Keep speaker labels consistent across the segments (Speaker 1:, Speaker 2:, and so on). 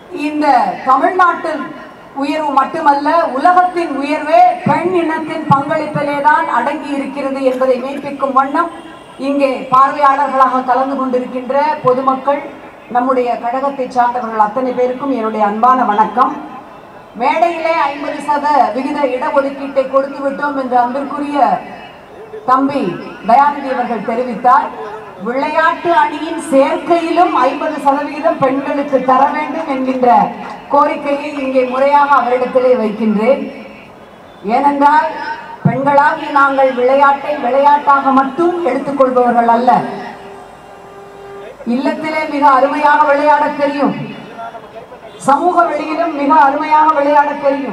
Speaker 1: இந்த தமிழ்நாட்டில் உயர்வு மட்டுமல்ல உலகத்தின் உயர்வே பெண் இனத்தின் பங்களிப்பிலே தான் அடங்கி இருக்கிறது என்பதை மெய்ப்பிக்கும் வண்ணம் இங்கே பார்வையாளர்களாக கலந்து கொண்டிருக்கின்ற பொதுமக்கள் நம்முடைய கழகத்தை சார்ந்தவர்கள் அத்தனை பேருக்கும் என்னுடைய அன்பான வணக்கம் மேடையிலே ஐம்பது சத விகித இடஒதுக்கீட்டை கொடுத்து விட்டோம் என்று அன்பிற்குரிய தம்பி தயாநிதி அவர்கள் தெரிவித்தார் விளையாட்டு அணியின் சேர்க்கையிலும் ஐம்பது சதவிகிதம் பெண்களுக்கு தர வேண்டும் என்கின்ற கோரிக்கையை இங்கே முறையாக அவரிடத்திலே வைக்கின்றேன் ஏனென்றால் பெண்களாகி நாங்கள் விளையாட்டை விளையாட்டாக மட்டும் எடுத்துக்கொள்பவர்கள் அல்ல இல்லத்திலே மிக அருமையாக விளையாட தெரியும் சமூக வெளியிலும் மிக அருமையாக விளையாட தெரியும்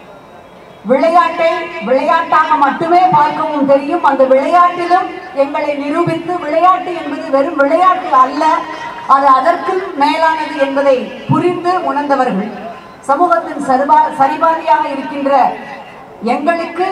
Speaker 1: விளையாட்டை விளையாட்டாக மட்டுமே பார்க்கவும் தெரியும் அந்த விளையாட்டிலும் எங்களை நிரூபித்து விளையாட்டு என்பது வெறும் விளையாட்டு அல்ல அது அதற்கு மேலானது என்பதை புரிந்து உணர்ந்தவர்கள் சமூகத்தின் சரிபா சரிபாதியாக இருக்கின்ற எங்களுக்கு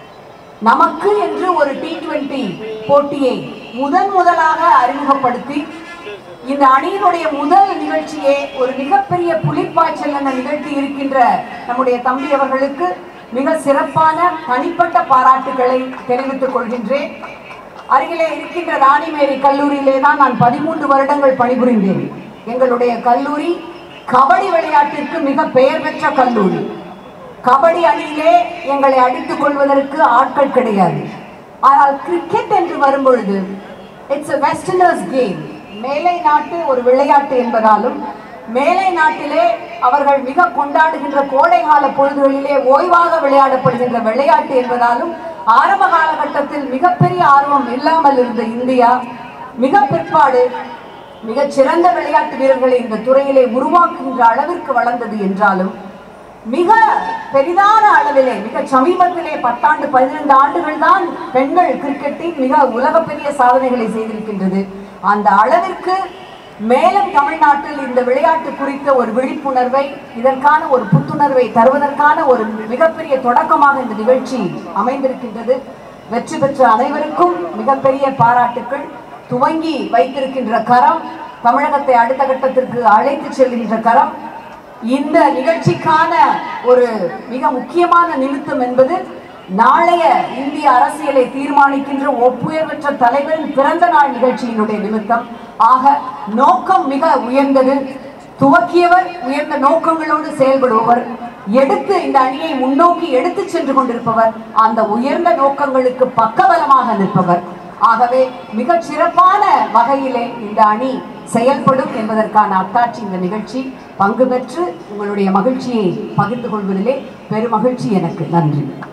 Speaker 1: நமக்கு என்று ஒரு டி டுவெண்டி போட்டியை முதன் முதலாக அறிமுகப்படுத்தி இந்த அணியினுடைய முதல் நிகழ்ச்சியே ஒரு மிகப்பெரிய புலிப்பாய்ச்சல் என்ற நிகழ்ச்சி இருக்கின்ற நம்முடைய தம்பி அவர்களுக்கு மிக சிறப்பான தனிப்பட்ட பாராட்டுகளை தெரிவித்துக் கொள்கின்றேன் அருகிலே இருக்கின்ற ராணிமேரி கல்லூரியிலே தான் நான் பதிமூன்று வருடங்கள் பணிபுரிந்தேன் எங்களுடைய கல்லூரி கபடி விளையாட்டிற்கு மிக பெயர் பெற்ற கல்லூரி கபடி அணியிலே எங்களை அடித்துக் கொள்வதற்கு ஆட்கள் கிடையாது ஆனால் கிரிக்கெட் என்று வரும்பொழுது இட்ஸ் a வெஸ்டர்னர்ஸ் கேம் மேலை நாட்டு ஒரு விளையாட்டு என்பதாலும் மேலை நாட்டிலே அவர்கள் மிக கொண்டாடுகின்ற கோடைகால பொழுதுகளிலே ஓய்வாக விளையாடப்படுகின்ற விளையாட்டு என்பதாலும் ஆரம்ப காலகட்டத்தில் மிகப்பெரிய ஆர்வம் இல்லாமல் இருந்த இந்தியா மிக பிற்பாடு மிகச் சிறந்த விளையாட்டு வீரர்களை இந்த துறையிலே உருவாக்குகின்ற அளவிற்கு வளர்ந்தது என்றாலும் மிக பெரிதான அளவிலே மிக சமீபத்திலே பத்தாண்டு பதினைந்து ஆண்டுகள் தான் பெண்கள் கிரிக்கெட்டில் மிக உலக பெரிய சாதனைகளை செய்திருக்கின்றது அந்த அளவிற்கு மேலும் தமிழ்நாட்டில் இந்த விளையாட்டு குறித்த ஒரு விழிப்புணர்வை இதற்கான ஒரு புத்துணர்வை தருவதற்கான ஒரு மிகப்பெரிய தொடக்கமாக இந்த நிகழ்ச்சி அமைந்திருக்கின்றது வெற்றி பெற்ற அனைவருக்கும் மிகப்பெரிய பாராட்டுக்கள் துவங்கி வைத்திருக்கின்ற கரம் தமிழகத்தை அடுத்த கட்டத்திற்கு அழைத்து செல்கின்ற கரம் இந்த நிகழ்ச்சிக்கான ஒரு மிக முக்கியமான நிமித்தம் என்பது நாளைய இந்திய அரசியலை தீர்மானிக்கின்ற ஒப்புயர்வற்ற தலைவரின் பிறந்த நாள் நிகழ்ச்சியினுடைய நிமித்தம் ஆக நோக்கம் மிக உயர்ந்தது துவக்கியவர் உயர்ந்த நோக்கங்களோடு செயல்படுபவர் எடுத்து இந்த அணியை முன்னோக்கி எடுத்து சென்று கொண்டிருப்பவர் அந்த உயர்ந்த நோக்கங்களுக்கு பக்கபலமாக நிற்பவர் ஆகவே மிகச் சிறப்பான வகையிலே இந்த அணி செயல்படும் என்பதற்கான அத்தாட்சி இந்த நிகழ்ச்சி பங்கு பெற்று உங்களுடைய மகிழ்ச்சியை பகிர்ந்து கொள்வதிலே பெருமகிழ்ச்சி எனக்கு நன்றி